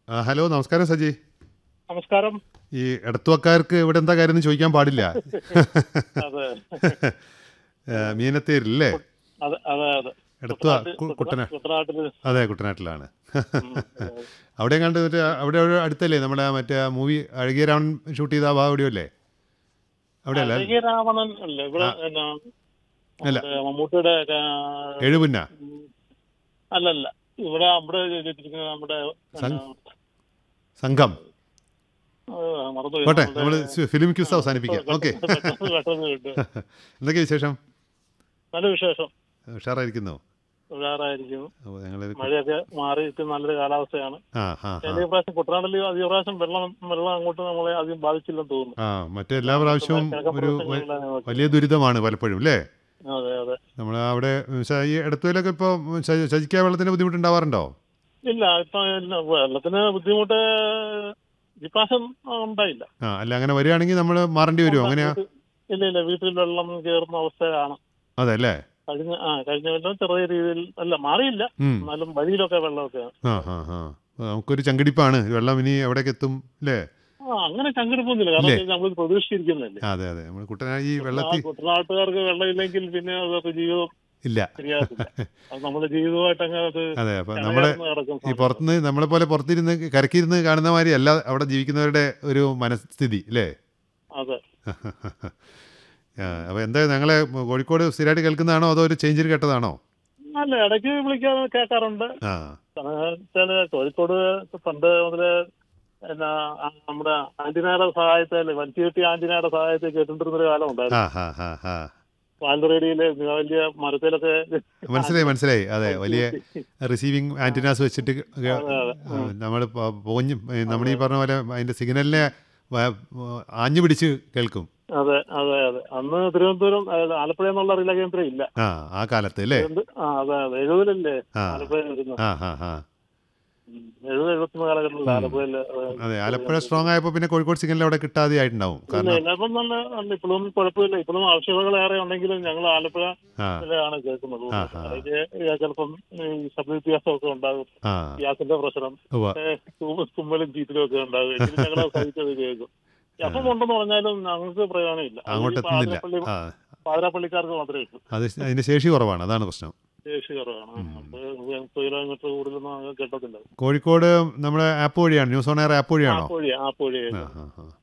ആ, ഹലോ നമസ്കാരം സജി നമസ്കാരം ഈ ഇടത്തുവക്കാർക്ക് ഇവിടെ എന്താ കാര്യം എന്ന് ചോദിക്കാൻ പാടില്ല അതെ ഏ, മീനത്തേരില്ലേ അതെ അതെ അതെ എടത്തുവ കു- കുട്ടന കുട്ടനാട്ടില് അതെ കുട്ടനാട്ടിലാണ് ഉം, അവിടെ കണ്ട് മറ്റേ അവിടെ ഒരു അടുത്തല്ലേ നമ്മുടെ ആ മറ്റേ മൂവി അഴകിയ രാവൺ ഷൂട്ട് ചെയ്ത ആ ഭാഗം എവിടെയല്ലേ അവിടെ അല്ല അഴകിയ രാവണൻ അല്ലേ ഇവിടെ എന്നാ, അല്ല. നമ്മുടെ മമ്മൂട്ടിയുടെ ആ, എഴുപുന്ന ഉം, അല്ലല്ല ഇവിടെ അവിടെ ചെയ്തിരിക്കുന്ന നമ്മുടെ സം- സംഘം ആ, മറന്നുപോയി. പോട്ടെ നമ്മുടെ- നമ്മൾ ഫിലിം ക്യൂസ് അവസാനിപ്പിക്കാം ഓക്കെ പെട്ടെന്ന് പെട്ടെന്ന് കിട്ടും. എന്തൊക്കെ വിശേഷം നല്ല വിശേഷം ഉഷാറായിരിക്കുന്നു ഉഷാറായിരിക്കുന്നു അപ്പോൾ ഞങ്ങൾ മഴയൊക്കെ മാറിയിട്ട് നല്ലൊരു കാലാവസ്ഥയാണ് ആ ആ ആ കഴിഞ്ഞ പ്രാവശ്യം കുട്ടനാട്ടിൽ അധിക പ്രാവശ്യം വെള്ളം വെള്ളം അങ്ങോട്ട് നമ്മളെ അധികം ബാധിച്ചില്ലെന്ന് തോന്നുന്നു ആ മറ്റെല്ലാ പ്രാവശ്യവും കിഴക്കൻ ഒരു വ- പ്രദേശങ്ങളിലാണ് വലിയ ദുരിതമാണ് പലപ്പോഴും അല്ലേ അതെ അതെ നമ്മൾ അവിടെ ശ- ഈ ഇടത്തുവയിലൊക്കെ ഇപ്പോൾ ശജിക്കാൻ വെള്ളത്തിന് ബുദ്ധിമുട്ടുണ്ടാവാറുണ്ടോ ഇല്ല ഇപ്പൊ ഇല്ല, വെള്ളത്തിന് ബുദ്ധിമുട്ട് ഇപ്രാവശ്യം ആ, ഉണ്ടായില്ല ആ അല്ല അങ്ങനെ വരികയാണെങ്കിൽ നമ്മൾ മാറേണ്ടി വരുമോ അങ്ങനെയാ വീട്ടിൽ- ഇല്ല ഇല്ല വീട്ടിൽ വെള്ളം കയറുന്ന അവസ്ഥയാണ് അതെ അല്ലേ കഴിഞ്ഞ ആ കഴിഞ്ഞ കൊല്ലം ചെറിയ രീതിയിൽ അല്ല മാറിയില്ല ഉം. എന്നാലും വഴിയിലൊക്കെ വെള്ളമൊക്കെ ആ ആ ആ നമുക്കൊരു ചങ്കിടിപ്പാണ് വെള്ളം ഇനി എവിടേക്ക് എത്തും അല്ലേ ആ അങ്ങനെ ചങ്കെടുപ്പൊന്നുമില്ല കാരണം നമ്മൾ പ്രതീക്ഷിച്ചിരിക്കുന്നതല്ലേ അതെ അതെ നമ്മൾ കുട്ടനാ ഈ ആ വെള്ളത്തിൽ കുട്ടനാട്ടുകാർക്ക് വെള്ളമില്ലെങ്കിൽ പിന്നെ അതൊക്കെ ജീവിതം ഇല്ല ശരിയാകത്തില്ല അത് നമ്മുടെ ജീവിതമായിട്ട് അങ്ങനെ അത് അതെ അപ്പം നമ്മുടെ കലർന്ന് കിടക്കും ഈ പുറത്തുനിന്ന് നമ്മളെ പോലെ പുറത്തിരുന്ന് കരക്കിരുന്ന് കാണുന്ന മാതിരി അല്ല അവിടെ ജീവിക്കുന്നവരുടെ ഒരു മനസ്ഥിതി അല്ലേ അതെ അപ്പോൾ എന്താ ഞങ്ങളെ കോഴിക്കോട് സ്ഥിരമായിട്ട് കേൾക്കുന്നതാണോ അതോ ഒരു ചേഞ്ചിൽ കേട്ടതാണോ അല്ല ഇടയ്ക്ക് വിളിക്കാതെ കേൾക്കാറുണ്ട് ആ വെച്ചാല് കോഴിക്കോട് പണ്ട് മുതല് എന്നാ ആ നമ്മുടെ ആന്റിനയുടെ സഹായത്താല് വലിച്ചുകെട്ടി ആന്റിനയുടെ സഹായത്തിൽ കേട്ടിരുന്ന ഒരു കാലം ഉണ്ടായിരുന്നു ആ ഹാ ഹാ ഹാ പാലറേഡിയില് വലിയ മരത്തിലൊക്കെ മനസ്സിലായി മനസ്സിലായി അതെ വലിയ റിസീവിങ് ആന്റിനാസ് വെച്ചിട്ട് നമ്മൾ പോഞ്ഞ് നമ്മൾ ഈ പറഞ്ഞ പോലെ അതിന്റെ സിഗ്നലിനെ വ- ആഞ്ഞു പിടിച്ച് കേൾക്കും അതെ അതെ അതെ അന്ന് തിരുവനന്തപുരം അതായത് ആലപ്പുഴ എന്നുള്ള റില കേന്ദ്രം ഇല്ല ആ ആ കാലത്ത് അല്ലേ തിരുവനന്ത- ആ അതെ അതെ എഴുപതിലല്ലേ ആ ആലപ്പുഴ വരുന്നത് ആ ഹാ ഹാ എഴുപത് എഴുപത്തൊന്ന് കാലഘട്ടത്തിൽ ആലപ്പുഴയില് അതെ ആലപ്പുഴ സ്ട്രോങ് ആയപ്പോൾ പിന്നെ കോഴിക്കോട് സിഗ്നൽ അവിടെ കിട്ടാതെ ആയിട്ടുണ്ടാവും ഇല്ല കാരണം ഇല്ല ഇപ്പം നല്ല നല്ല ഇപ്പോഴും കുഴപ്പമില്ല ഇപ്പോഴും ആവശ്യകതകൾ ഏറെ ഉണ്ടെങ്കിലും ഞങ്ങൾ ആലപ്പുഴ ആ ആണ് കേൾക്കുന്നത് ആ, ആ. അതൊക്കെ ചിലപ്പം ഈ ശബ്ദ വ്യത്യാസമൊക്കെ ഉണ്ടാകും ആ ഗ്യാസിന്റെ പ്രശ്നം ഉവ്വ. ഏ, തുമ്മ- തുമ്മലും ചീറ്റലും ഒക്കെ ഉണ്ടാകും എങ്കിലും ഞങ്ങൾ സഹിച്ചത് കേൾക്കും എപ്പം ഉണ്ടെന്ന് പറഞ്ഞാലും ഞങ്ങൾക്ക് പ്രയോജനമില്ല അത് ഈ അങ്ങോട്ട് എത്തുന്നില്ല പാതിരപ്പള്ളി ആ പാതിരപ്പള്ളിക്കാർക്ക് മാത്രമേ ഉള്ളൂ അത് അതിന്റെ ശേഷി കുറവാണ് അതാണ് പ്രശ്നം ശേഷി കുറവാണ് അപ്പോൾ മുപ്പത് കിലോമീറ്റർ കൂടുതലൊന്നും അങ്ങനെ കിട്ടത്തില്ല കോഴിക്കോട് നമ്മുടെ ആപ്പ് വഴിയാണ് ന്യൂസ് ഓൺ എയർ ആപ്പ് ആ വഴിയാണോ പൊഴി ആ പൊഴി ആ ആ ആ